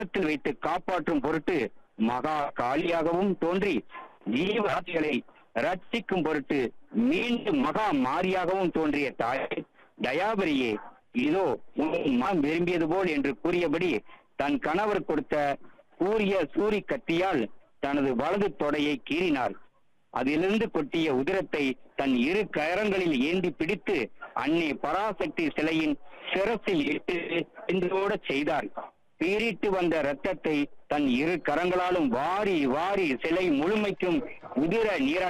கரத்தில் வைத்து காப்பாற்றும் பொருட்டு மகா காளியாகவும் தோன்றி ஜீவராசிகளை ரட்சிக்கும் பொருட்டு மீண்டும் மகா மாரியாகவும் தோன்றிய தாய் தயாபரியே இதோ உன் மனம் விரும்பியது போல் என்று கூறியபடி தன் கணவர் கொடுத்த கூறிய சூரி கத்தியால் தனது வலது தொடையை கீறினார் அதிலிருந்து கொட்டிய உதிரத்தை தன் இரு கரங்களில் ஏந்தி பிடித்து அன்னை பராசக்தி சிலையின் சிரசில் இட்டு இன்றோட செய்தார் பீறிட்டு வந்த இரத்தத்தை தன் இரு கரங்களாலும் வாரி வாரி சிலை முழுமைக்கும் உதிர நீரா